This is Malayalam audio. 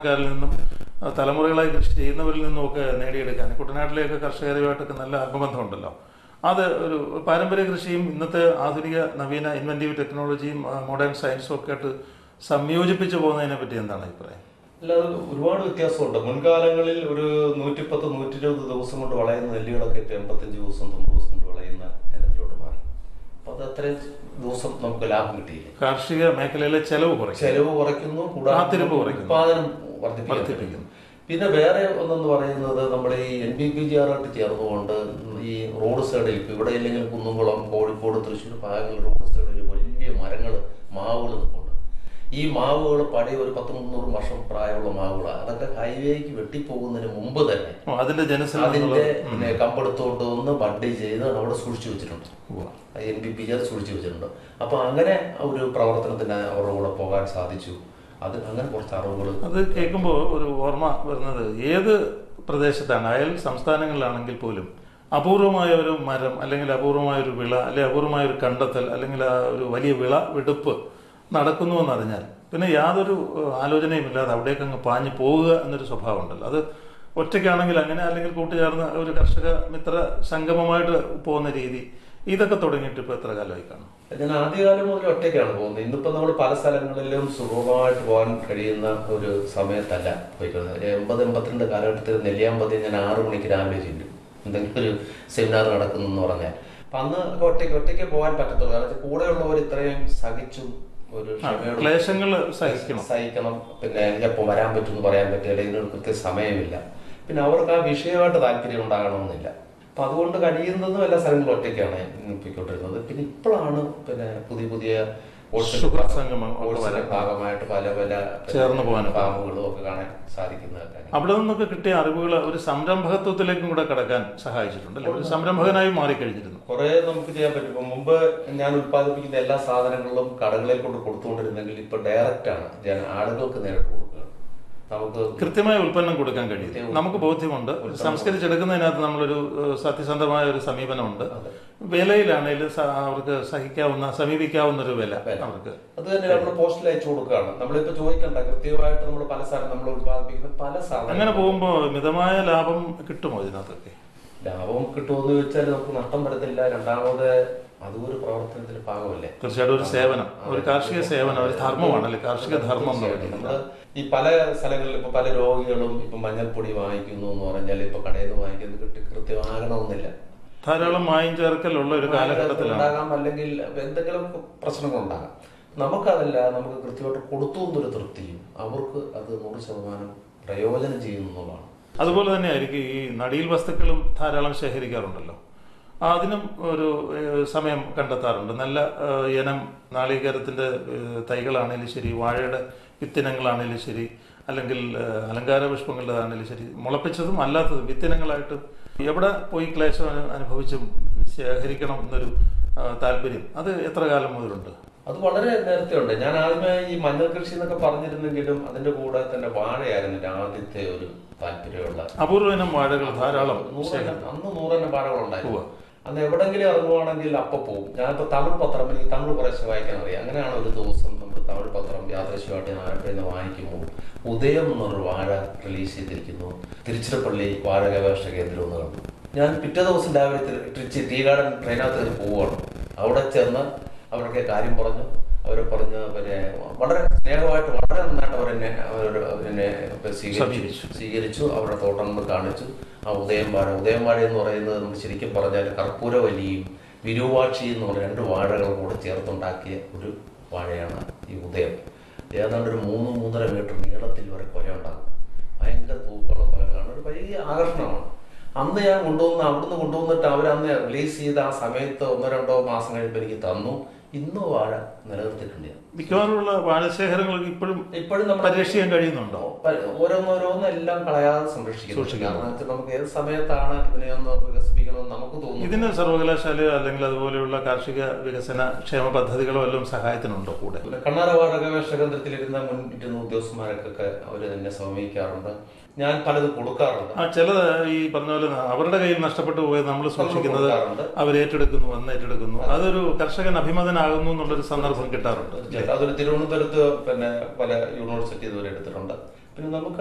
കാരിൽ നിന്നും ആ, തലമുറകളായി കൃഷി ചെയ്യുന്നവരിൽ നിന്നും ഒക്കെ നേടിയെടുക്കാൻ കുട്ടനാട്ടിലെയൊക്കെ കർഷകരുമായിട്ടൊക്കെ നല്ല ആത്മബന്ധമുണ്ടല്ലോ അത് ഒരു പാരമ്പര്യ കൃഷിയും ഇന്നത്തെ ആധുനിക നവീന ഇൻവെന്റീവ് ടെക്നോളജിയും മോഡേൺ സയൻസും ഒക്കെ ആയിട്ട് സംയോജിപ്പിച്ചു പോകുന്നതിനെ പറ്റി എന്താണ് അഭിപ്രായം അല്ലാതെ ഒരുപാട് വ്യത്യാസമുണ്ട് മുൻകാലങ്ങളിൽ ഒരു നൂറ്റിപ്പത്ത് നൂറ്റി ഇരുപത് ദിവസം കൊണ്ട് വളയുന്ന നെല്ലുകളൊക്കെ ഇപ്പൊ എൺപത്തഞ്ച് ദിവസം തൊണ്ണൂറ് ദിവസം കൊണ്ട് വളയുന്ന ഇനത്തിലോട്ട് മാറി അപ്പൊ അത് അത്രയും ദിവസം നമുക്ക് ലാഭം കിട്ടിയില്ല കാർഷിക മേഖലയിലെ ചെലവ് കുറയ്ക്കും ചെലവ് കുറയ്ക്കുന്നു കൂടാതെ കാത്തിരിപ്പ് കുറയ്ക്കുന്നു. ഉത്പാദനം വർദ്ധിപ്പിക്കുന്നു വർദ്ധിപ്പിക്കുന്നു. പിന്നെ വേറെ ഒന്നെന്ന് പറയുന്നത് നമ്മൾ ഈ എൻ ബി പി ജി ആറായിട്ട് ചേർന്നുകൊണ്ട് ഈ റോഡ് സൈഡിൽ ഇപ്പൊ ഇവിടെ ഇല്ലെങ്കിൽ കുന്നുംകുളം കോഴിക്കോട് തൃശ്ശൂർ ഭാഗങ്ങളിൽ റോഡ് സൈഡിൽ വലിയ മരങ്ങൾ മാവുകൾ നിൽപ്പുണ്ട് ഈ മാവുകൾ പഴയ ഒരു പത്ത് മുന്നൂറ് വർഷം പ്രായമുള്ള മാവുകളാണ് അതൊക്കെ ഹൈവേക്ക് വെട്ടിപ്പോകുന്നതിന് മുമ്പ് തന്നെ ഓ, അതിന്റെ ജനസംഖ്യ അതിന്റെ പിന്നെ കമ്പെടുത്തോണ്ട് വന്ന് ബഡ് ചെയ്ത് അവിടെ സൂക്ഷിച്ചു വെച്ചിട്ടുണ്ട് ഉവ്വ. എൻ ബി പി അത് സൂക്ഷിച്ചു വെച്ചിട്ടുണ്ട് അപ്പൊ അങ്ങനെ ഒരു പ്രവർത്തനത്തിന് അവരുടെ കൂടെ പോകാൻ സാധിച്ചു അത് അങ്ങനെ കുറച്ച് അറിവുകൾ അത് കേൾക്കുമ്പോൾ ഒരു ഓർമ്മ വരുന്നത് ഏത് പ്രദേശത്താണ് അയൽ സംസ്ഥാനങ്ങളിലാണെങ്കിൽ പോലും അപൂർവമായ ഒരു മരം അല്ലെങ്കിൽ അപൂർവമായ ഒരു വിള അല്ലെങ്കിൽ അപൂർവമായ ഒരു കണ്ടെത്തൽ അല്ലെങ്കിൽ ആ ഒരു വലിയ വിള വെടുപ്പ് നടക്കുന്നു എന്നറിഞ്ഞാൽ പിന്നെ യാതൊരു ഏഹ്, ആലോചനയും ഇല്ലാതെ അവിടേക്ക് അങ്ങ് പാഞ്ഞു പോവുക എന്നൊരു സ്വഭാവം ഉണ്ടല്ലോ അത് ഒറ്റയ്ക്കാണെങ്കിൽ അങ്ങനെ അല്ലെങ്കിൽ കൂട്ടുചേർന്ന് ഒരു കർഷക മിത്ര സംഗമമായിട്ട് പോകുന്ന രീതി ഇതൊക്കെ തുടങ്ങിയിട്ട് ഇപ്പൊ എത്ര കാലമായി കാണും ഞാൻ ആദ്യകാലം മുതൽ ഒറ്റയ്ക്കാണ് പോകുന്നത് ഇന്നിപ്പോ നമ്മൾ പല സ്ഥലങ്ങളിലും സുഗമമായിട്ട് പോകാൻ കഴിയുന്ന ഒരു സമയത്തല്ല പോയിക്കുന്നത് എൺപത് എൺപത്തിരണ്ട് കാലഘട്ടത്തിൽ നെല്ലിയാമ്പതി ഞാൻ ആറു മണിക്ക് രാവിലെ ചെല്ലും എന്തെങ്കിലും ഒരു സെമിനാർ നടക്കുന്നു എന്ന് പറഞ്ഞാൽ അപ്പൊ അന്ന് ഒക്കെ ഒറ്റയ്ക്ക് ഒറ്റയ്ക്ക് പോകാൻ പറ്റത്തുള്ളൂ കാരണം വെച്ചാൽ കൂടെയുള്ളവർ ഇത്രയും സഹിച്ചും ഒരു ക്ഷമയോടും ക്ലേശങ്ങൾ സഹിക്കണം സഹിക്കണം പിന്നെ എപ്പോൾ വരാൻ പറ്റുമെന്ന് പറയാൻ പറ്റില്ല ഇതിനൊരു കൃത്യ സമയമില്ല പിന്നെ അവർക്ക് ആ വിഷയമായിട്ട് താല്പര്യം ഉണ്ടാകണമെന്നില്ല അപ്പൊ അതുകൊണ്ട് കഴിയുന്നതും എല്ലാ സ്ഥലങ്ങളും ഒറ്റയ്ക്കാണ് പോയിക്കൊണ്ടിരുന്നത് പിന്നെ ഇപ്പോഴാണ് പിന്നെ പുതിയ പുതിയ ഓട്സിന്റെ സുഹൃത്ത് ഭാഗം- സംഗമം ഒക്കെ ഓട്സിന്റെ വരാൻ. ഭാഗമായിട്ട് പല പല ചേർന്ന് പോകാനും. ഫാമുകളും ഒക്കെ കാണാൻ സാധിക്കുന്നതൊക്കെ അവിടെ നിന്നൊക്കെ കിട്ടിയ അറിവുകൾ ഒരു സംരംഭകത്വത്തിലേക്കും കൂടെ കടക്കാൻ സഹായിച്ചിട്ടുണ്ട് അല്ലെ ഒരു സംരംഭകനായി മാറിക്കഴിഞ്ഞിരുന്നു കുറെ നമുക്ക് ചെയ്യാൻ പറ്റും ഇപ്പൊ മുമ്പ് ഞാൻ ഉത്പാദിപ്പിക്കുന്ന എല്ലാ സാധനങ്ങളും കടകളിൽ കൊണ്ട് കൊടുത്തുകൊണ്ടിരുന്നെങ്കിൽ ഇപ്പൊ ഡയറക്റ്റ് ആണ് ജന ആളുകൾക്ക് നേരിട്ട് കൊടുക്കുകയാണ് നമുക്ക് കൃത്യമായ ഉൽപ്പന്നം കൊടുക്കാൻ കഴിയും നമുക്ക് ബോധ്യമുണ്ട് സംസ്കരിച്ചെടുക്കുന്നതിനകത്ത് നമ്മളൊരു ഏഹ്, സത്യസന്ധമായ ഒരു സമീപനമുണ്ട് വിലയിലാണെങ്കിലും സ- അവർക്ക് സഹിക്കാവുന്ന സമീപിക്കാവുന്ന ഒരു വില അവർക്ക് അത് തന്നെ നമ്മൾ പോസ്റ്റിൽ അയച്ചു കൊടുക്കുകയാണ് നമ്മളിപ്പോ ചോദിക്കണ്ട കൃത്യമായിട്ട് നമ്മൾ പല സാധനം നമ്മൾ ഉത്പാദിപ്പിക്കുന്ന പല സാധനം അങ്ങനെ പോകുമ്പോൾ മിതമായ ലാഭം കിട്ടുമോ ഇതിനകത്തൊക്കെ ലാഭം കിട്ടുമെന്ന് ചോദിച്ചാൽ നമുക്ക് നഷ്ടം വരത്തില്ല രണ്ടാമത് അതും ഒരു പ്രവർത്തനത്തിന്റെ ഭാഗമല്ലേ തീർച്ചയായിട്ടും ഒരു സേവനം ഒരു കാർഷിക സേവനം ഒരു ധർമ്മമാണല്ലേ കാർഷിക ധർമ്മം എന്ന് പറയുന്നത് നമ്മള് ഈ പല സ്ഥലങ്ങളിൽ ഇപ്പൊ പല രോഗികളും ഇപ്പൊ മഞ്ഞൾപ്പൊടി വാങ്ങിക്കുന്നു എന്ന് പറഞ്ഞാൽ ഇപ്പൊ കടയിൽ നിന്ന് വാങ്ങിക്കുന്നത് കിട്ടി കൃത്യമാകണമെന്നില്ല ധാരാളം മായം ചേർക്കലുള്ള ഒരു കാലഘട്ടത്തിലാണ് ഉണ്ടാകാം അല്ലെങ്കിൽ എന്തെങ്കിലും പ്രശ്നങ്ങളുണ്ടാകാം നമുക്കതല്ല നമുക്ക് കൃത്യമായിട്ട് കൊടുത്തു എന്നൊരു തൃപ്തിയും അവർക്ക് അത് നൂറ് ശതമാനം പ്രയോജനം ചെയ്യുന്നു എന്നുള്ളതാണ് അതുപോലെ തന്നെ ആയിരിക്കും ഈ നടീൽ വസ്തുക്കളും ധാരാളം ശേഖരിക്കാറുണ്ടല്ലോ അതിനും ഒരു ഏഹ്, സമയം കണ്ടെത്താറുണ്ട് നല്ല ഏഹ്, ഇനം നാളികേരത്തിന്റെ ഏഹ്, തൈകളാണേലും ശരി വാഴയുടെ വിത്തിനങ്ങളാണേലും ശരി അല്ലെങ്കിൽ ഏഹ്, അലങ്കാര പുഷ്പങ്ങളുടേതാണേലും ശരി മുളപ്പിച്ചതും അല്ലാത്തതും വിത്തിനങ്ങളായിട്ട് എവിടെ പോയി ക്ലേശം അനു- അനുഭവിച്ചും ശേഖരിക്കണം എന്നൊരു ആ, താല്പര്യം അത് എത്ര കാലം മുതലുണ്ട് അത് വളരെ നേരത്തെ ഉണ്ട് ഞാൻ ആദ്യമേ ഈ മഞ്ഞൾ കൃഷി എന്നൊക്കെ പറഞ്ഞിരുന്നെങ്കിലും അതിന്റെ കൂടെ തന്നെ വാഴയായിരുന്നു എൻ്റെ ആദ്യത്തെ ഒരു താല്പര്യമുള്ള അപൂർവ ഇനം വാഴകൾ ധാരാളം നൂറെണ്ണം അന്ന് നൂറെണ്ണം പാടകളുണ്ടായിരുന്നു അന്ന് എവിടെങ്കിലും ഇറങ്ങുവാണെങ്കിൽ അപ്പൊ പോകും ഞാനിപ്പോ തമിഴ് പത്രം എനിക്ക് തമിഴ് കുറേശ്ശെ വായിക്കാൻ അറിയാം അങ്ങനെയാണ് ഒരു ദിവസം നമ്മൾ തമിഴ് പത്രം യാദൃശ്യമായിട്ട് ഞാൻ ആരുടെ നിന്ന് വാങ്ങിക്കുമ്പോൾ ഉദയം എന്നൊരു വാഴ റിലീസ് ചെയ്തിരിക്കുന്നു തിരുച്ചിറപ്പള്ളി വാഴ ഗവേഷണ കേന്ദ്രം എന്ന് കണ്ടു ഞാൻ പിറ്റേ ദിവസം രാവിലെ തിരു- തിരുച്ചി ടീ ഗാർഡൻ ട്രെയിനകത്ത് കയറി പോവുകയാണ് അവിടെ ചെന്ന് അവരൊക്കെ കാര്യം പറഞ്ഞു അവരെ പറഞ്ഞ് പിന്നെ വളരെ സ്നേഹമായിട്ട് വളരെ നന്നായിട്ട് അവരെന്നെ അവർ എന്നെ സ്വീകരിച്ചു സമീപിച്ചു. സ്വീകരിച്ചു അവരുടെ തോട്ടങ്ങൾ കാണിച്ചു ആ ഉദയം വാഴ ഉദയം വാഴ എന്ന് പറയുന്നത് നമ്മൾ ശരിക്കും പറഞ്ഞാൽ കർപ്പൂരവല്ലിയും വിരൂവാക്ഷി എന്ന് പറഞ്ഞ രണ്ട് വാഴകളും കൂടെ ചേർത്തുണ്ടാക്കിയ ഒരു വാഴയാണ് ഈ ഉദയം ഏതാണ്ട് ഒരു മൂന്ന് മൂന്നര മീറ്റർ നീളത്തിൽ വരെ കൊല ഉണ്ടാകും ഭയങ്കര തൂക്കമുള്ള കൊലകളാണ് ഒരു വലിയ ആകർഷണമാണ് അന്ന് ഞാൻ കൊണ്ടുവന്ന് അവിടുന്ന് കൊണ്ടുവന്നിട്ട് അവരന്ന് റിലീസ് ചെയ്ത ആ സമയത്ത് ഒന്നോ രണ്ടോ മാസം കഴിയുമ്പോൾ എനിക്ക് തന്നു ഇന്നും വാഴ നിലനിർത്തിയിട്ടുണ്ട് ഞാൻ. മിക്കവാറുമുള്ള വാഴശേഖരങ്ങളൊക്കെ ഇപ്പോഴും ഇപ്പോഴും നമ്മൾ പരിരക്ഷിക്കാൻ കഴിയുന്നുണ്ടോ ഓരോന്നോരോന്നും എല്ലാം കളയാതെ സംരക്ഷിക്കുന്നു കാരണം വെച്ചാൽ നമുക്ക് ഏത് സമയത്താണ് ഇതിനെ ഒന്ന് വികസിപ്പിക്കണമെന്ന് നമുക്ക് തോന്നുന്നു ഇതിന് സർവകലാശാലയോ അല്ലെങ്കിൽ അതുപോലെയുള്ള കാർഷിക വികസന ക്ഷേമ പദ്ധതികളോ എല്ലാം സഹായത്തിനുണ്ടോ കൂടെ പിന്നെ കണ്ണാറവാട ഗവേഷണ കേന്ദ്രത്തിലിരുന്ന മുൻ ഇരുന്ന ഉദ്യോഗസ്ഥന്മാർക്കൊക്കെ അവർ എന്നെ സമീപിക്കാറുണ്ട് ഞാൻ പലതും കൊടുക്കാറുണ്ട് ആ ചിലത് ഈ പറഞ്ഞ പോലെ അവരുടെ കയ്യിൽ നഷ്ടപ്പെട്ടു പോയത് നമ്മൾ സൂക്ഷിക്കുന്നത് കൊടുക്കാറുണ്ട്. അവർ ഏറ്റെടുക്കുന്നു വന്ന് ഏറ്റെടുക്കുന്നു അതൊരു കർഷകൻ അഭിമതനാകുന്നു എന്നുള്ളൊരു സന്ദർഭം കിട്ടാറുണ്ട് അതൊരു തിരുവനന്തപുരത്ത് പിന്നെ പല യൂണിവേഴ്സിറ്റി ഇതുവരെ എടുത്തിട്ടുണ്ട് പിന്നെ നമുക്ക്